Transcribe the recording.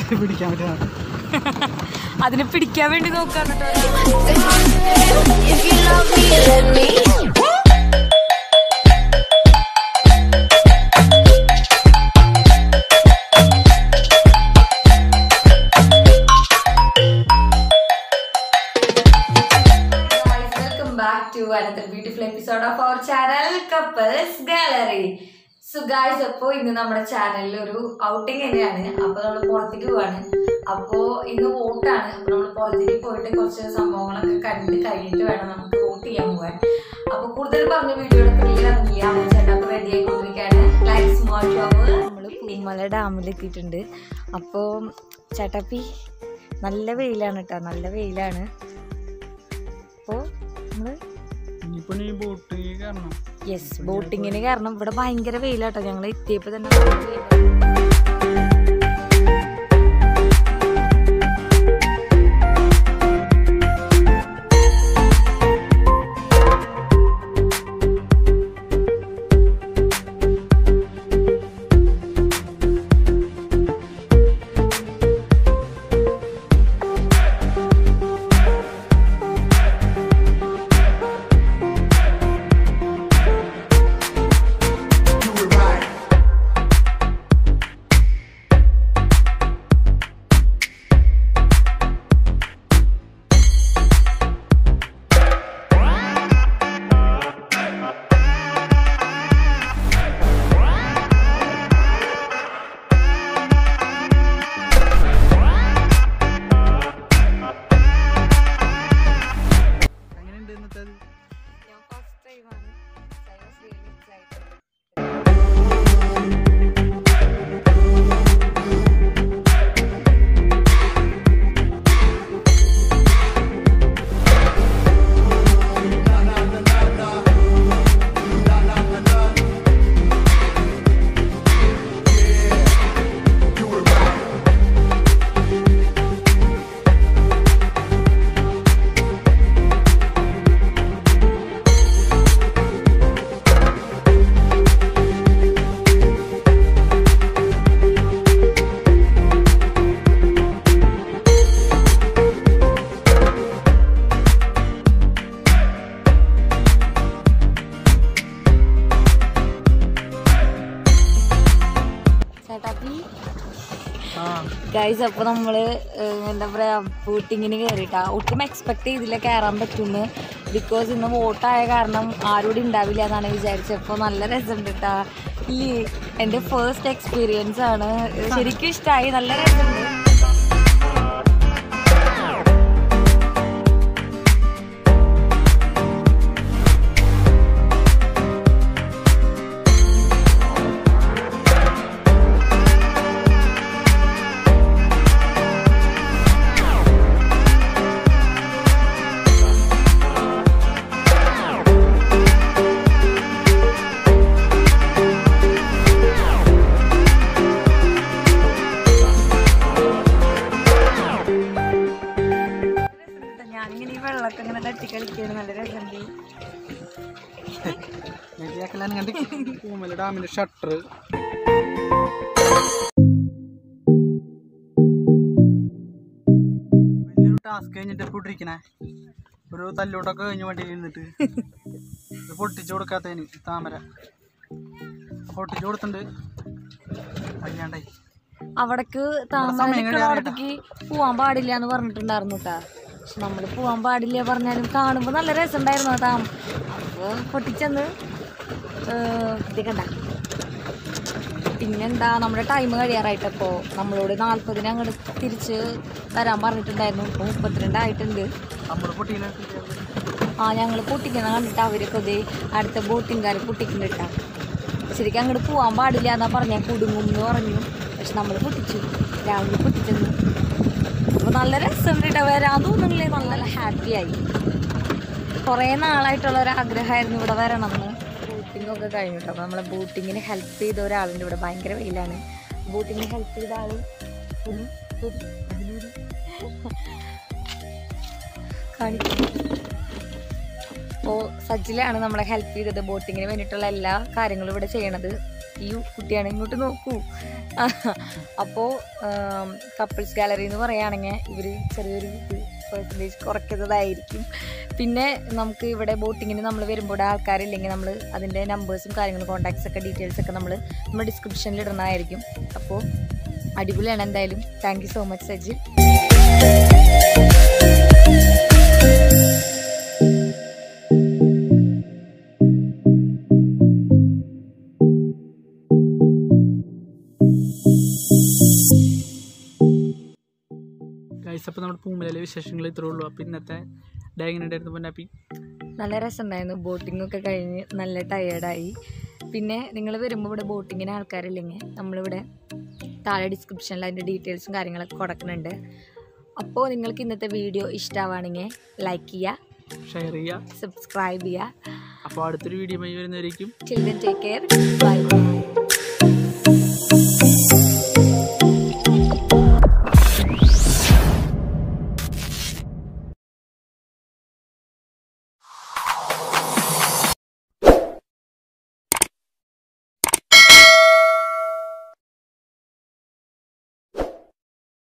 വെച്ചിട്ട് പിടിക്കാൻ പറ്റുന്ന അതിനെ പിടിക്കാൻ വേണ്ടി നോക്കാണ് കേട്ടോ If you love me, let me. Welcome back to another beautiful episode of our channel couples gallery so guys അപ്പോൾ ഇന്ന് നമ്മുടെ ചാനലിൽ ഒരു ഔട്ടിംഗ് തന്നെയാണ് അപ്പോൾ നമ്മൾ പുറത്തേക്ക് പോവാണ് അപ്പോൾ ഇന്ന് വോട്ടാണ് അപ്പോൾ നമ്മൾ പുറത്തേക്ക് പോയിട്ട് കുറച്ച് സംഭവങ്ങളൊക്കെ കണ്ട് കഴിഞ്ഞിട്ട് വേണം നമുക്ക് വോട്ട് ചെയ്യാൻ പോകാൻ അപ്പോൾ കൂടുതൽ പറഞ്ഞ വീഡിയോയുടെ ക്ലിയർ ഇറങ്ങില്ല അപ്പോൾ ചേട്ടാ റെഡി ആയിക്കൊണ്ടിരിക്കുകയാണ് ലൈക്ക് സ്മാർട്ട് ജോബ് നമ്മൾ പൂമല ഡാമിൽ എത്തിയിട്ടുണ്ട് അപ്പോൾ ചേട്ടാപ്പി നല്ല വെയിലാണ് കേട്ടോ നല്ല വെയിലാണ് അപ്പോൾ നമ്മൾ ഇനിയിപ്പോ നീ ബോട്ട് കാരണം യെസ് ബോട്ടിങ്ങിന് കാരണം ഇവിടെ ഭയങ്കര വെയിലാട്ടോ ഞങ്ങൾ എത്തിയപ്പോൾ തന്നെ ഭയങ്കര വെയിലാ. എങ്ങനെയുണ്ട് ഇന്നത്തെ ചേട്ടാപ്പി ആ ഗൈസ് അപ്പൊ നമ്മള് ഏഹ്, എന്താ പറയാ ബോട്ടിങ്ങിന് കയറിട്ടാ ഒട്ടും എക്സ്പെക്ട് ചെയ്തില്ല കയറാൻ പറ്റുമെന്ന് ബിക്കോസ് ഇന്ന് വോട്ടായ കാരണം ആരോടും ഉണ്ടാവില്ല എന്നാണ് വിചാരിച്ചപ്പോൾ നല്ല രസമുണ്ട് കേട്ടാ ഇല്ലേ എൻ്റെ ഫസ്റ്റ് എക്സ്പീരിയൻസ് ആണ് ശരിക്കും ഇഷ്ടമായി നല്ല രസമുണ്ട് ഞാനിങ്ങനെ ഈ വെള്ളമൊക്കെ ഇങ്ങനെ തട്ടി കളിക്കുകയാണ് നല്ല രസമുണ്ട് നെറ്റിയാക്കലാൻ കണ്ട് പൂമല ഡാമിന്റെ ഷട്ടർ വലിയൊരു ടാസ്ക് കഴിഞ്ഞിട്ട് ഇപ്പോൾ ഇട്ടിരിക്കണേ ഒരു തല്ലോട്ടൊക്കെ കഴിഞ്ഞ് വണ്ടിയിൽ നിന്നിട്ട് ഇത് പൊട്ടിച്ചു കൊടുക്കാത്തതിന് താമര പൊട്ടിച്ചു കൊടുത്തിട്ടുണ്ട് കഴിയാണ്ടായി അവിടേക്ക് സമയം താമസിക്കുന്നവിടത്തേക്ക് പോവാൻ പാടില്ല എന്ന് പറഞ്ഞിട്ടുണ്ടായിരുന്നു കേട്ടാ പക്ഷെ നമ്മൾ പോവാൻ പാടില്ല പറഞ്ഞാലും കാണുമ്പോൾ നല്ല രസമുണ്ടായിരുന്നു കേട്ടാ അപ്പോൾ പൊട്ടിച്ചെന്ന് ഏഹ്, ഇത് കണ്ട പിന്നെന്താ നമ്മുടെ ടൈം കഴിയാറായിട്ടപ്പോൾ നമ്മളോട് നാൽപ്പതിന് അങ്ങോട്ട് തിരിച്ച് വരാൻ പറഞ്ഞിട്ടുണ്ടായിരുന്നു ഇപ്പോൾ മുപ്പത്തിരണ്ടായിട്ടുണ്ട് നമ്മൾ പൊട്ടീനെ ആ ഞങ്ങൾ പൊട്ടിക്കുന്ന കണ്ടിട്ട് അവരൊക്കെ ഇതേ അടുത്ത ബോട്ടിങ്കാർ പൊട്ടിക്കുന്നുണ്ടാ ശരിക്കും അങ്ങോട്ട് പോകാൻ പാടില്ല എന്നാ പറഞ്ഞാൽ കുടുങ്ങും എന്ന് പറഞ്ഞു പക്ഷെ നമ്മൾ പൊട്ടിച്ചു രാവിലെ പൊട്ടിച്ചെന്നു അപ്പോൾ നല്ല രസമുണ്ട് കേട്ടോ വരാൻ തോന്നുന്നില്ലേ നല്ല ഹാപ്പിയായി കുറേ നാളായിട്ടുള്ള ഒരു ആഗ്രഹമായിരുന്നു ഇവിടെ വരണം എന്ന് ബോട്ടിംഗ് ഒക്കെ കഴിഞ്ഞു കേട്ടോ അപ്പോൾ നമ്മളെ ബോട്ടിങ്ങിന് ഹെൽപ്പ് ചെയ്ത ഒരാളുണ്ട് ഇവിടെ ഭയങ്കര വെയിലാണ് ബോട്ടിങ്ങിന് ഹെൽപ്പ് ചെയ്ത ആള് ഒരു ഒരു അതിലൊരു കാണിക്കും അപ്പോൾ സജ്ജിലാണ് നമ്മളെ ഹെൽപ്പ് ചെയ്തത് ബോട്ടിങ്ങിന് വേണ്ടിയിട്ടുള്ള എല്ലാ കാര്യങ്ങളും ഇവിടെ ചെയ്യണത് ഈ കുട്ടിയാണ് ഇങ്ങോട്ട് നോക്കൂ അപ്പോൾ കപ്പിൾസ് ഗാലറി എന്ന് പറയുകയാണെങ്കിൽ ഇവർ ചെറിയൊരു പെർസെൻറ്റേജ് കുറയ്ക്കുന്നതായിരിക്കും പിന്നെ നമുക്ക് ഇവിടെ ബോട്ടിങ്ങിന് നമ്മൾ വരുമ്പോൾ ഇവിടെ ആൾക്കാരില്ലെങ്കിൽ നമ്മൾ അതിൻ്റെ നമ്പേഴ്സും കാര്യങ്ങളും കോൺടാക്ട്സ് ഒക്കെ ഡീറ്റെയിൽസ് ഒക്കെ നമ്മൾ നമ്മൾ ഡിസ്ക്രിപ്ഷനിൽ ഇടുന്നതായിരിക്കും അപ്പോൾ അടിപൊളിയാണ് എന്തായാലും thank you so much Sajil guys അപ്പോൾ നമ്മുടെ പൂമലയിലെ വിശേഷങ്ങൾ ഇത്രേ ഉള്ളൂ അപ്പോൾ ഇന്നത്തെ ഡേ എങ്ങനെ ഉണ്ടായിരുന്നു പൊന്നാപ്പി നല്ല രസമുണ്ടായിരുന്നു ബോട്ടിംഗ് ഒക്കെ കഴിഞ്ഞ് നല്ല ടയേർഡായി പിന്നെ നിങ്ങൾ വരുമ്പോൾ ഇവിടെ ബോട്ടിങ്ങിന് ആൾക്കാരില്ലെങ്കിൽ നമ്മളിവിടെ താഴെ ഡിസ്ക്രിപ്ഷനിൽ അതിൻ്റെ ഡീറ്റെയിൽസും കാര്യങ്ങളൊക്കെ കൊടുക്കുന്നുണ്ട് അപ്പോൾ നിങ്ങൾക്ക് ഇന്നത്തെ വീഡിയോ ഇഷ്ടമാവുകയാണെങ്കിൽ ലൈക്ക് ചെയ്യുക ഷെയർ ചെയ്യുക സബ്സ്ക്രൈബ് ചെയ്യുക അപ്പോൾ അടുത്തൊരു വീഡിയോ വരുന്നവരേക്കും children take care bye by